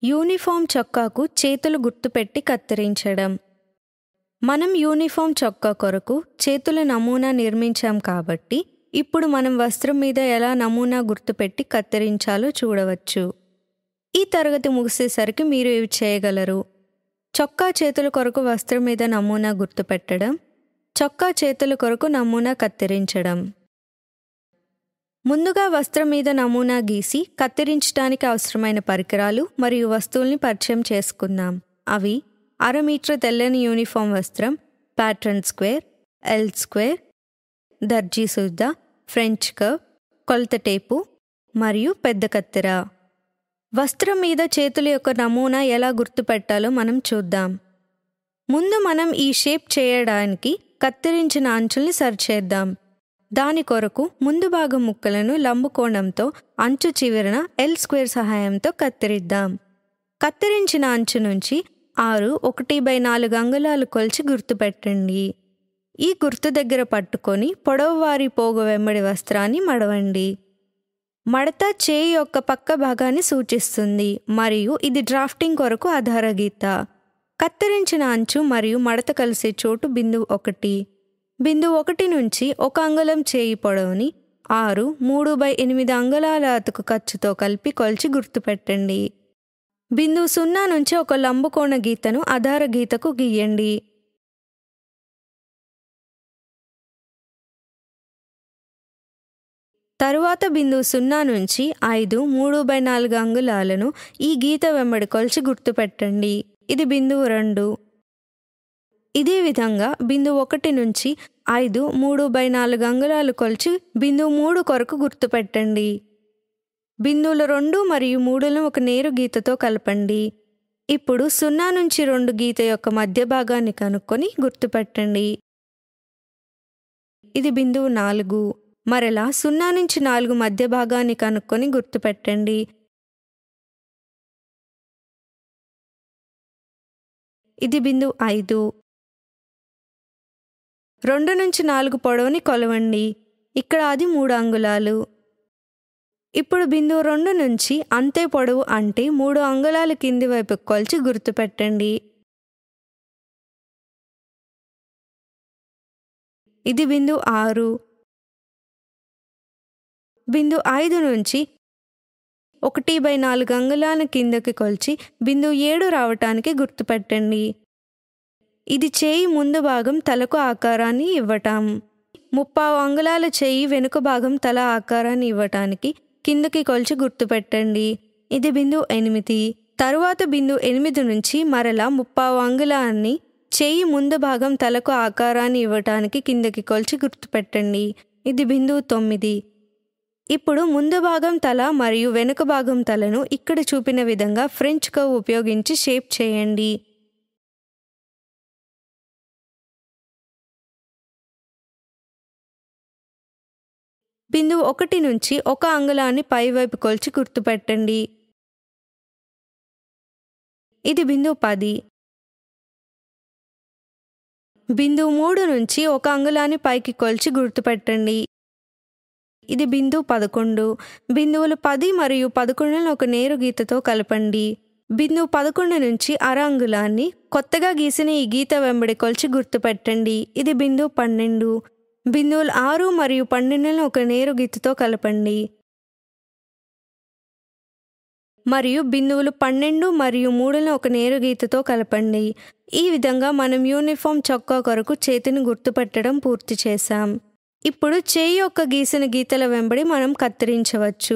uniform చొక్కాకు చేతులు గుర్తుపెట్టి కత్తిరించడం మనం యూనిఫామ్ చొక్కా కొరకు చేతుల నమూనా నిర్మించాం కాబట్టి ఇప్పుడు మనం వస్త్రం మీద ఎలా నమూనా గుర్తుపెట్టి కత్తిరించాలో చూడవచ్చు ఈ తరగతి ముగిసేసరికి మీరు ఇవి చేయగలరు చొక్కా చేతుల కొరకు వస్త్రం మీద నమూనా గుర్తుపెట్టడం చొక్కా చేతుల కొరకు నమూనా కత్తిరించడం ముందుగా వస్త్రం మీద నమూనా గీసి కత్తిరించడానికి అవసరమైన పరికరాలు మరియు వస్తువుల్ని పరిచయం చేసుకుందాం అవి అర మీటర్ తెల్లని యూనిఫామ్ వస్త్రం ప్యాట్రన్ స్క్వేర్ ఎల్ స్క్వేర్ దర్జీ సుద్ద ఫ్రెంచ్ కర్వ్ కొలత టేపు మరియు పెద్ద కత్తెర వస్త్రం మీద చేతుల యొక్క నమూనా ఎలా గుర్తుపెట్టాలో మనం చూద్దాం ముందు మనం ఈ షేప్ చేయడానికి కత్తిరించిన అంచుల్ని సరిచేద్దాం దాని కొరకు ముందు భాగం ముక్కలను లంబకోణంతో అంచు చివరన ఎల్ స్క్వేర్ సహాయంతో కత్తిరిద్దాం కత్తిరించిన అంచు నుంచి ఆరు ఒకటి బై నాలుగు అంగుళాలు కొలిచి గుర్తుపెట్టండి ఈ గుర్తు దగ్గర పట్టుకొని పొడవువారి పోగు వెంబడి వస్త్రాన్ని మడవండి మడత చేయి యొక్క పక్క భాగాన్ని సూచిస్తుంది మరియు ఇది డ్రాఫ్టింగ్ కొరకు ఆధార గీత కత్తిరించిన అంచు మరియు మడత కలిసే చోటు బిందువు ఒకటి బిందువు ఒకటి నుంచి ఒక అంగుళం చేయి పొడవుని ఆరు మూడు బై ఎనిమిది అంగుళాల అతుకు ఖర్చుతో కలిపి కొలిచి గుర్తుపెట్టండి బిందువు సున్నా నుంచి ఒక లంబకోణ గీతను ఆధార గీతకు గీయండి తరువాత బిందువు సున్నా నుంచి ఐదు మూడు బై నాలుగు అంగుళాలను ఈ గీత వెంబడి కొలిచి గుర్తుపెట్టండి ఇది బిందువు రెండు ఇదే విధంగా బిందువు ఒకటి నుంచి ఐదు మూడు బై నాలుగు అంగుళాలు కొలిచి బిందువు మూడు కొరకు గుర్తుపెట్టండి బిందువులు రెండు మరియు మూడులను ఒక నేరు గీతతో కలపండి ఇప్పుడు సున్నా నుంచి రెండు గీత యొక్క మధ్య భాగాన్ని కనుక్కొని గుర్తుపెట్టండి ఇది బిందువు నాలుగు మరలా సున్నా నుంచి నాలుగు మధ్య భాగాన్ని కనుక్కొని గుర్తుపెట్టండి ఇది బిందువు ఐదు రెండు నుంచి నాలుగు పొడవుని కొలవండి ఇక్కడ అది మూడు అంగుళాలు ఇప్పుడు బిందువు రెండు నుంచి అంతే పొడవు అంటే మూడు అంగుళాల కింది వైపు కొలిచి గుర్తుపెట్టండి ఇది బిందువు ఆరు బిందు ఐదు నుంచి ఒకటి బై నాలుగు అంగుళాల కిందకి కొలిచి బిందువు ఏడు రావటానికి గుర్తుపెట్టండి ఇది చేయి ముందు భాగం తలకు ఆకారాన్ని ఇవ్వటం ముప్పావు అంగుళాల చేయి వెనుక భాగం తల ఆకారాన్ని ఇవ్వటానికి కిందకి కొలిచి గుర్తుపెట్టండి ఇది బిందువు ఎనిమిది తరువాత బిందువు ఎనిమిది నుంచి మరలా ముప్పావు అంగుళాన్ని చేయి ముందు భాగం తలకు ఆకారాన్ని ఇవ్వటానికి కిందకి కొలిచి గుర్తుపెట్టండి ఇది బిందువు తొమ్మిది ఇప్పుడు ముందు భాగం తల మరియు వెనుక భాగం తలను ఇక్కడ చూపిన విధంగా ఫ్రెంచ్ కవ్ ఉపయోగించి షేప్ చేయండి బిందువు ఒకటి నుంచి ఒక అంగుళాన్ని పైవైపు కొలిచి గుర్తుపెట్టండి ఇది బిందువు పది బిందువు మూడు నుంచి ఒక అంగుళాన్ని పైకి కొలిచి గుర్తుపెట్టండి ఇది బిందువు పదకొండు బిందువులు పది మరియు పదకొండులను ఒక నేరు గీతతో కలపండి బిందువు పదకొండు నుంచి అర అంగుళాన్ని కొత్తగా గీసిన ఈ గీత వెంబడి కొలిచి గుర్తుపెట్టండి ఇది బిందువు పన్నెండు బిందువులు ఆరు మరియు పన్నెండులను ఒక నేరు గీతతో కలపండి మరియు బిందువులు పన్నెండు మరియు మూడులను ఒక నేరు గీతతో కలపండి ఈ విధంగా మనం యూనిఫామ్ చొక్కా కొరకు చేతిని గుర్తుపెట్టడం పూర్తి చేశాం ఇప్పుడు చేయి యొక్క గీసిన గీతల వెంబడి మనం కత్తిరించవచ్చు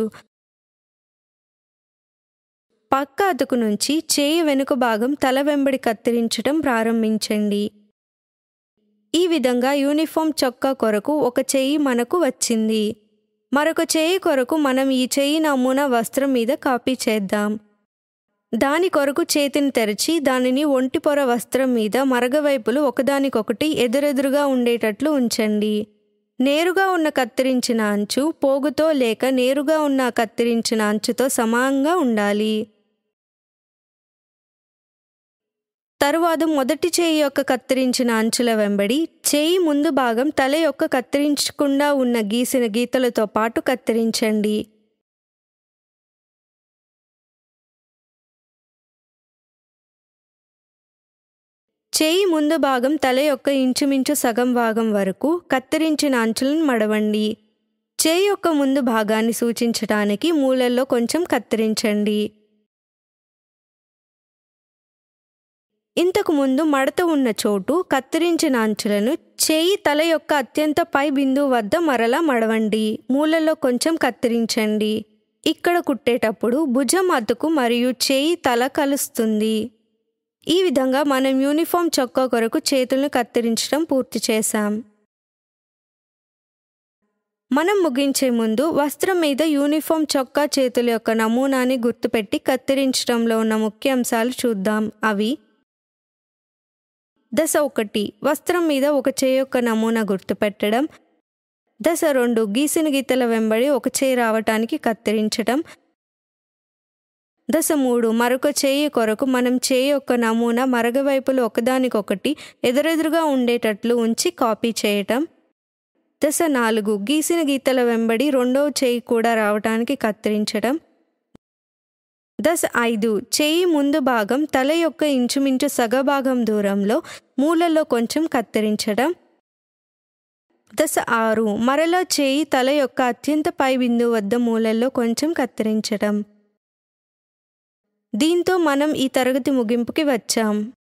పక్క అతుకు నుంచి చేయి వెనుక భాగం తల వెంబడి కత్తిరించడం ప్రారంభించండి ఈ విధంగా యూనిఫామ్ చొక్కా కొరకు ఒక చెయ్యి మనకు వచ్చింది మరొక చేయి కొరకు మనం ఈ చెయ్యి నమూనా వస్త్రం మీద కాపీ చేద్దాం దాని కొరకు చేతిని తెరిచి దానిని ఒంటి పొర వస్త్రం మీద మరగవైపులు ఒకదానికొకటి ఎదురెదురుగా ఉండేటట్లు ఉంచండి నేరుగా ఉన్న కత్తిరించిన అంచు పోగుతో లేక నేరుగా ఉన్న కత్తిరించిన అంచుతో సమానంగా ఉండాలి తరువాత మొదటి చేయి యొక్క కత్తిరించిన అంచుల వెంబడి చేయి ముందు భాగం తల యొక్క కత్తిరించకుండా ఉన్న గీసిన గీతలతో పాటు కత్తిరించండి చేయి ముందు భాగం తల యొక్క ఇంచుమించు సగం భాగం వరకు కత్తిరించిన అంచులను మడవండి చేయి యొక్క ముందు భాగాన్ని సూచించడానికి మూలల్లో కొంచెం కత్తిరించండి ఇంతకు ముందు మడత ఉన్న చోటు కత్తిరించిన అంచులను చేయి తల యొక్క అత్యంత పై బిందువు వద్ద మరలా మడవండి మూలలో కొంచెం కత్తిరించండి ఇక్కడ కుట్టేటప్పుడు భుజం అతుకు మరియు చేయి తల కలుస్తుంది ఈ విధంగా మనం యూనిఫామ్ చొక్కా కొరకు చేతులను కత్తిరించడం పూర్తి చేశాం మనం ముగించే ముందు వస్త్రం మీద యూనిఫామ్ చొక్కా చేతుల యొక్క నమూనాని గుర్తుపెట్టి కత్తిరించడంలో ఉన్న ముఖ్య అంశాలు చూద్దాం అవి దశ ఒకటి వస్త్రం మీద ఒక చేయి యొక్క నమూనా గుర్తుపెట్టడం దశ రెండు గీసిన గీతల వెంబడి ఒక చేయి రావటానికి కత్తిరించడం దశ మూడు మరొక చేయి కొరకు మనం చేయి యొక్క నమూనా మరగవైపులు ఒకదానికొకటి ఎదురెదురుగా ఉండేటట్లు ఉంచి కాపీ చేయటం దశ నాలుగు గీసిన గీతల వెంబడి రెండవ చేయి కూడా రావటానికి కత్తిరించడం దశ ఐదు చేయి ముందు భాగం తల యొక్క ఇంచుమించు సగభాగం దూరంలో మూలలో కొంచెం కత్తిరించడం దశ ఆరు మరలా చేయి తల యొక్క అత్యంత పై బిందువు వద్ద మూలల్లో కొంచెం కత్తిరించడం దీంతో మనం ఈ తరగతి ముగింపుకి వచ్చాం